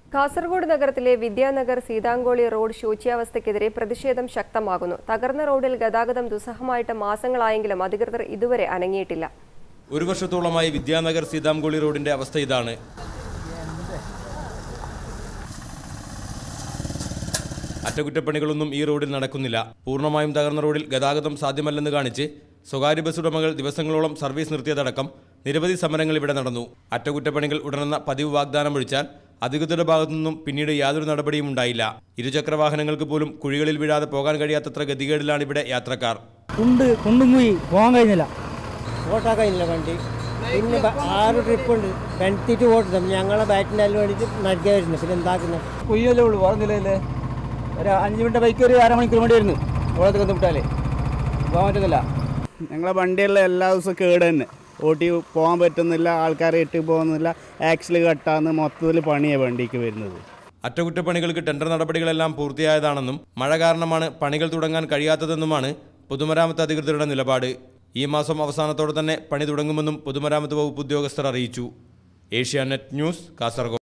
കാസർഗോഡ് നഗരത്തിലെ വിദ്യാനഗർ സീതാങ്കോളി റോഡ് ശോച്യാവസ്ഥയ്ക്കെതിരെ പ്രതിഷേധം ശക്തമാകുന്നു തകർന്ന റോഡിൽ ഗതാഗതം ദുസ്സഹമായിട്ട് മാസങ്ങളായെങ്കിലും അധികൃതർ ഇതുവരെ അനങ്ങിയിട്ടില്ല ഒരു വർഷത്തോളമായി വിദ്യാനഗർ സീതാംകോളി റോഡിന്റെ അവസ്ഥ ഇതാണ് അറ്റകുറ്റപ്പണികളൊന്നും ഈ റോഡിൽ നടക്കുന്നില്ല പൂർണ്ണമായും തകർന്ന റോഡിൽ ഗതാഗതം സാധ്യമല്ലെന്ന് കാണിച്ച് സ്വകാര്യ ബസ് ഉടമകൾ ദിവസങ്ങളോളം സർവീസ് നിർത്തിയതടക്കം നിരവധി സമരങ്ങൾ ഇവിടെ നടന്നു അറ്റകുറ്റപ്പണികൾ ഉടനെന്ന പതിവ് വാഗ്ദാനം ഒഴിച്ചാൽ അധികൃതരുടെ ഭാഗത്തുനിന്നും പിന്നീട് യാതൊരു നടപടിയും ഉണ്ടായില്ല ഇരുചക്ര വാഹനങ്ങൾക്ക് പോലും കുഴികളിൽ വീഴാതെ പോകാൻ കഴിയാത്തത്ര ഗതികേടിലാണ് ഇവിടെ യാത്രക്കാർ കുണ്ട് കുണ്ടും കുഴി പോകാൻ കഴിഞ്ഞില്ല ഓട്ടാക്കാനില്ല വണ്ടി പിന്നെ ബ- ആറ് ട്രിപ്പ് ഉണ്ട് പെൺത്തിട്ട് ഓട്ടുന്നത് ഞങ്ങളെ ബാറ്റിൻ്റെ എല്ലാം വേണ്ടിയിട്ട് നടുക്കുക വരുന്നത് പിന്നെ എന്താക്കുന്നത് കുയ്യല്ലേ ഉള്ളൂ വേറെ നിലയില്ലേ ഒരു അഞ്ച് മിനിറ്റ് ബൈക്ക് ഒരു അരമണിക്കൂർ വേണ്ടി വരുന്നു ഓളത്തിൽ വന്ന് വിട്ടാലേ പോകാൻ പറ്റുന്നില്ല ഞങ്ങളെ വണ്ടിയുള്ള എല്ലാ ദിവസവും കേട് തന്നെ ഓട്ടി പോകാൻ പറ്റുന്നില്ല ആൾക്കാരെ ഇട്ട് പോകുന്നില്ല ആക്സിൽ കട്ടാന്ന് മൊത്തത്തിൽ പണിയാണ് വണ്ടിക്ക് വരുന്നത് അറ്റകുറ്റപ്പണികൾക്ക് ടെൻഡർ നടപടികളെല്ലാം പൂർത്തിയായതാണെന്നും മഴ കാരണമാണ് പണികൾ തുടങ്ങാൻ കഴിയാത്തതെന്നുമാണ് പൊതുമരാമത്ത് അധികൃതരുടെ നിലപാട് ഈ മാസം അവസാനത്തോടെ തന്നെ പണി തുടങ്ങുമെന്നും പൊതുമരാമത്ത് വകുപ്പ് ഉദ്യോഗസ്ഥർ അറിയിച്ചു ഏഷ്യാനെറ്റ് ന്യൂസ് കാസർഗോഡ്